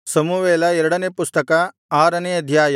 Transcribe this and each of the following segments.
ಸಮುವೇಲ ಎರಡನೇ ಪುಸ್ತಕ ಆರನೇ ಅಧ್ಯಾಯ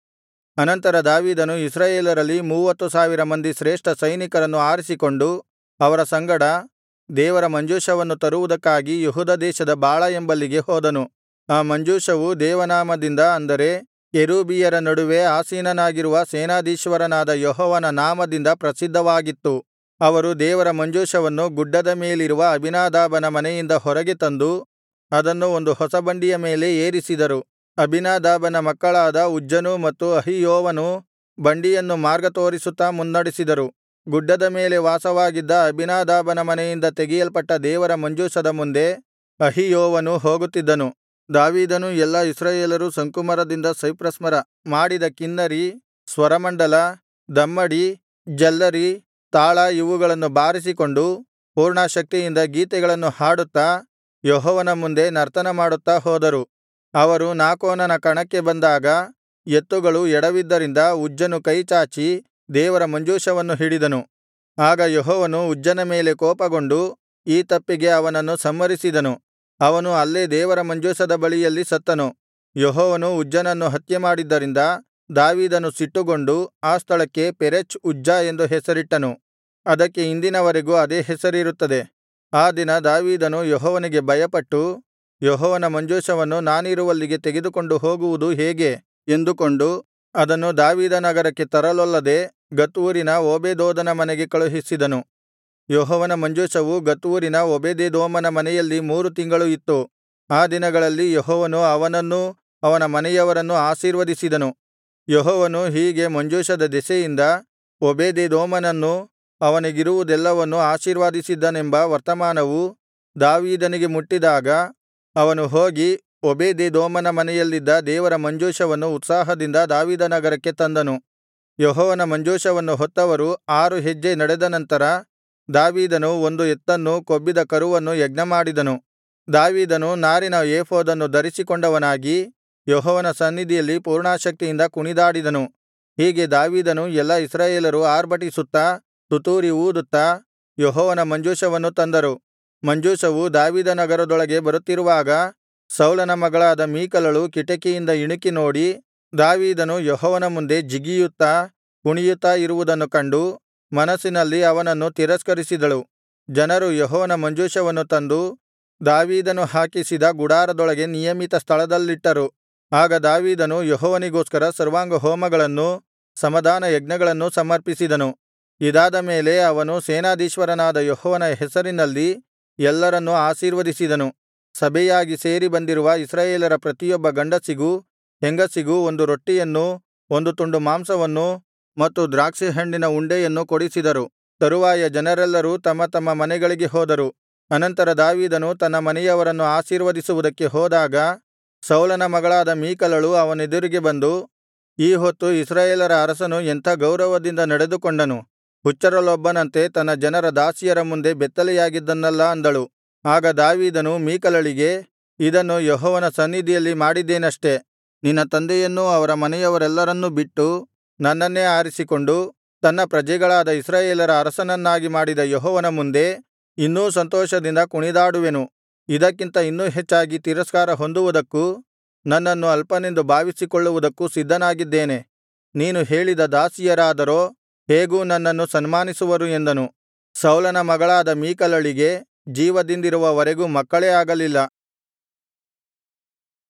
ಅನಂತರ ದಾವೀದನು ಇಸ್ರಾಯೇಲರಲ್ಲಿ ಮೂವತ್ತು ಸಾವಿರ ಮಂದಿ ಶ್ರೇಷ್ಠ ಸೈನಿಕರನ್ನು ಆರಿಸಿಕೊಂಡು ಅವರ ಸಂಗಡ ದೇವರ ಮಂಜೂಷವನ್ನು ತರುವುದಕ್ಕಾಗಿ ಯೆಹೂದ ದೇಶದ ಬಾಳಾ ಎಂಬಲ್ಲಿಗೆ ಹೋದನು ಆ ಮಂಜೂಷವು ದೇವನಾಮದಿಂದ ಅಂದರೆ ಕೆರೂಬಿಯರ ನಡುವೆ ಆಸೀನನಾಗಿರುವ ಸೇನಾಧೀಶ್ವರನಾದ ಯೆಹೋವನ ನಾಮದಿಂದ ಪ್ರಸಿದ್ಧವಾಗಿತ್ತು ಅವರು ದೇವರ ಮಂಜೂಷವನ್ನು ಗುಡ್ಡದ ಮೇಲಿರುವ ಅಬೀನಾದಾಬನ ಮನೆಯಿಂದ ಹೊರಗೆ ತಂದು ಅದನ್ನು ಒಂದು ಹೊಸ ಬಂಡಿಯ ಮೇಲೆ ಏರಿಸಿದರು ಅಬೀನಾದಾಬನ ಮಕ್ಕಳಾದ ಉಜ್ಜನೂ ಮತ್ತು ಅಹಿಯೋವನೂ ಬಂಡಿಯನ್ನು ಮಾರ್ಗ ತೋರಿಸುತ್ತಾ ಮುನ್ನಡೆಸಿದರು ಗುಡ್ಡದ ಮೇಲೆ ವಾಸವಾಗಿದ್ದ ಅಬೀನಾದಾಬನ ಮನೆಯಿಂದ ತೆಗೆಯಲ್ಪಟ್ಟ ದೇವರ ಮಂಜೂಷದ ಮುಂದೆ ಅಹಿಯೋವನು ಹೋಗುತ್ತಿದ್ದನು ದಾವೀದನೂ ಎಲ್ಲಾ ಇಸ್ರಾಯೇಲರೂ ಶಂಕುಮರದಿಂದ ಸೈಪ್ರಸ್ ಮರ ಮಾಡಿದ ಕಿನ್ನರಿ ಸ್ವರಮಂಡಲ ದಮ್ಮಡಿ ಝಲ್ಲರಿ ತಾಳ ಇವುಗಳನ್ನು ಬಾರಿಸಿಕೊಂಡು ಪೂರ್ಣಾಸಕ್ತಿಯಿಂದ ಗೀತೆಗಳನ್ನು ಹಾಡುತ್ತಾ ಯೆಹೋವನ ಮುಂದೆ ನರ್ತನಮಾಡುತ್ತಾ ಹೋದರು ಅವರು ನಾಕೋನನ ಕಣಕ್ಕೆ ಬಂದಾಗ ಎತ್ತುಗಳು ಎಡವಿದ್ದರಿಂದ ಉಜ್ಜನು ಕೈಚಾಚಿ ದೇವರ ಮಂಜೂಷವನ್ನು ಹಿಡಿದನು ಆಗ ಯೆಹೋವನು ಉಜ್ಜನ ಮೇಲೆ ಕೋಪಗೊಂಡು ಈ ತಪ್ಪಿಗೆ ಅವನನ್ನು ಸಂಹರಿಸಿದನು ಅವನು ಅಲ್ಲೇ ದೇವರ ಮಂಜೂಷದ ಬಳಿಯಲ್ಲಿ ಸತ್ತನು ಯೆಹೋವನು ಉಜ್ಜನನ್ನು ಹತ್ಯೆಮಾಡಿದ್ದರಿಂದ ದಾವೀದನು ಸಿಟ್ಟುಗೊಂಡು ಆ ಸ್ಥಳಕ್ಕೆ ಪೆರೆಚ್ ಉಜ್ಜ ಎಂದು ಹೆಸರಿಟ್ಟನು ಅದಕ್ಕೆ ಇಂದಿನವರೆಗೂ ಅದೇ ಹೆಸರಿರುತ್ತದೆ ಆ ದಿನ ದಾವೀದನು ಯೆಹೋವನಿಗೆ ಭಯಪಟ್ಟು ಯೆಹೋವನ ಮಂಜೂಷವನ್ನು ನಾನಿರುವಲ್ಲಿಗೆ ತೆಗೆದುಕೊಂಡು ಹೋಗುವುದು ಹೇಗೆ ಎಂದುಕೊಂಡು ಅದನ್ನು ದಾವೀದನಗರಕ್ಕೆ ತರಲೊಲ್ಲದೆ ಗತ್ ಊರಿನ ಓಬೇದೆದೋಮನ ಮನೆಗೆ ಕಳುಹಿಸಿದನು ಯೆಹೋವನ ಮಂಜೂಷವು ಗತ್ ಊರಿನ ಓಬೇದೆದೋಮನ ಮನೆಯಲ್ಲಿ ಮೂರು ತಿಂಗಳು ಇತ್ತು ಆ ದಿನಗಳಲ್ಲಿ ಯೆಹೋವನು ಅವನನ್ನೂ ಅವನ ಮನೆಯವರನ್ನೂ ಆಶೀರ್ವದಿಸಿದನು ಯೆಹೋವನು ಹೀಗೆ ಮಂಜೂಷದ ದೆಸೆಯಿಂದ ಓಬೇದೆದೋಮನನ್ನೂ ಅವನಿಗಿರುವುದೆಲ್ಲವನ್ನೂ ಆಶೀರ್ವದಿಸಿದ್ದನೆಂಬ ವರ್ತಮಾನವು ದಾವೀದನಿಗೆ ಮುಟ್ಟಿದಾಗ ಅವನು ಹೋಗಿ ಓಬೇದೆದೋಮನ ಮನೆಯಲ್ಲಿದ್ದ ದೇವರ ಮಂಜೂಷವನ್ನು ಉತ್ಸಾಹದಿಂದ ದಾವೀದನಗರಕ್ಕೆ ತಂದನು ಯೆಹೋವನ ಮಂಜೂಷವನ್ನು ಹೊತ್ತವರು ಆರು ಹೆಜ್ಜೆ ನಡೆದ ನಂತರ ದಾವೀದನು ಒಂದು ಎತ್ತನ್ನೂ ಕೊಬ್ಬಿದ ಕರುವನ್ನು ಯಜ್ಞಮಾಡಿದನು ದಾವೀದನು ನಾರಿನ ಏಫೋದನ್ನು ಧರಿಸಿಕೊಂಡವನಾಗಿ ಯೆಹೋವನ ಸನ್ನಿಧಿಯಲ್ಲಿ ಪೂರ್ಣಾಸಕ್ತಿಯಿಂದ ಕುಣಿದಾಡಿದನು ಹೀಗೆ ದಾವೀದನೂ ಎಲ್ಲಾ ಇಸ್ರಾಯೇಲರು ಆರ್ಭಟಿಸುತ್ತಾ ತುತ್ತೂರಿ ಊದುತ್ತಾ ಯೆಹೋವನ ಮಂಜೂಷವನ್ನು ತಂದರು ಮಂಜೂಷವು ದಾವೀದನಗರದೊಳಗೆ ಬರುತ್ತಿರುವಾಗ ಸೌಲನ ಮಗಳಾದ ಮೀಕಲಳು ಕಿಟಕಿಯಿಂದ ಇಣುಕಿ ನೋಡಿ ದಾವೀದನು ಯೆಹೋವನ ಮುಂದೆ ಜಿಗಿಯುತ್ತಾ ಕುಣಿಯುತ್ತಾ ಇರುವುದನ್ನು ಕಂಡು ಮನಸ್ಸಿನಲ್ಲಿ ಅವನನ್ನು ತಿರಸ್ಕರಿಸಿದಳು ಜನರು ಯೆಹೋವನ ಮಂಜೂಷವನ್ನು ತಂದು ದಾವೀದನು ಹಾಕಿಸಿದ ಗುಡಾರದೊಳಗೆ ನಿಯಮಿತ ಸ್ಥಳದಲ್ಲಿಟ್ಟರು ಆಗ ದಾವೀದನು ಯೆಹೋವನಿಗೋಸ್ಕರ ಸರ್ವಾಂಗಹೋಮಗಳನ್ನೂ ಸಮಾಧಾನ ಯಜ್ಞಗಳನ್ನೂ ಸಮರ್ಪಿಸಿದನು ಇದಾದ ಮೇಲೆ ಅವನು ಸೇನಾಧೀಶ್ವರನಾದ ಯೆಹೋವನ ಹೆಸರಿನಲ್ಲಿ ಎಲ್ಲರನ್ನೂ ಆಶೀರ್ವದಿಸಿದನು ಸಭೆಯಾಗಿ ಸೇರಿ ಬಂದಿರುವ ಇಸ್ರಾಯೇಲರ ಪ್ರತಿಯೊಬ್ಬ ಗಂಡಸಿಗೂ ಹೆಂಗಸಿಗೂ ಒಂದು ರೊಟ್ಟಿಯನ್ನೂ ಒಂದು ತುಂಡು ಮಾಂಸವನ್ನೂ ಮತ್ತು ದ್ರಾಕ್ಷಿಹಣ್ಣಿನ ಉಂಡೆಯನ್ನೂ ಕೊಡಿಸಿದರು ತರುವಾಯ ಜನರೆಲ್ಲರೂ ತಮ್ಮ ತಮ್ಮ ಮನೆಗಳಿಗೆ ಹೋದರು ಅನಂತರ ದಾವೀದನು ತನ್ನ ಮನೆಯವರನ್ನು ಆಶೀರ್ವದಿಸುವುದಕ್ಕೆ ಹೋದಾಗ ಸೌಲನ ಮಗಳಾದ ಮೀಕಲಳು ಅವನೆದುರಿಗೆ ಬಂದು ಈ ಹೊತ್ತು ಇಸ್ರಾಯೇಲರ ಅರಸನು ಎಂಥ ಗೌರವದಿಂದ ನಡೆದುಕೊಂಡನು ಹುಚ್ಚರಲ್ಲೊಬ್ಬನಂತೆ ತನ್ನ ಜನರ ದಾಸಿಯರ ಮುಂದೆ ಬೆತ್ತಲೆಯಾಗಿದ್ದನಲ್ಲಾ ಅಂದಳು ಆಗ ದಾವೀದನು ಮೀಕಲಳಿಗೆ ಇದನ್ನು ಯೆಹೋವನ ಸನ್ನಿಧಿಯಲ್ಲಿ ಮಾಡಿದ್ದೇನಷ್ಟೆ ನಿನ್ನ ತಂದೆಯನ್ನೂ ಅವರ ಮನೆಯವರೆಲ್ಲರನ್ನೂ ಬಿಟ್ಟು ನನ್ನನ್ನೇ ಆರಿಸಿಕೊಂಡು ತನ್ನ ಪ್ರಜೆಗಳಾದ ಇಸ್ರಾಯೇಲರ ಅರಸನನ್ನಾಗಿ ಮಾಡಿದ ಯೆಹೋವನ ಮುಂದೆ ಇನ್ನೂ ಸಂತೋಷದಿಂದ ಕುಣಿದಾಡುವೆನು ಇದಕ್ಕಿಂತ ಇನ್ನೂ ಹೆಚ್ಚಾಗಿ ತಿರಸ್ಕಾರ ಹೊಂದುವುದಕ್ಕೂ ನನ್ನನ್ನು ಅಲ್ಪನೆಂದು ಭಾವಿಸಿಕೊಳ್ಳುವುದಕ್ಕೂ ಸಿದ್ಧನಾಗಿದ್ದೇನೆ ನೀನು ಹೇಳಿದ ದಾಸಿಯರಾದರೋ ಹೇಗೂ ನನ್ನನ್ನು ಸನ್ಮಾನಿಸುವರು ಎಂದನು ಸೌಲನ ಮಗಳಾದ ಮೀಕಲಳಿಗೆ ಜೀವದಿಂದಿರುವವರೆಗೂ ಮಕ್ಕಳೇ ಆಗಲಿಲ್ಲ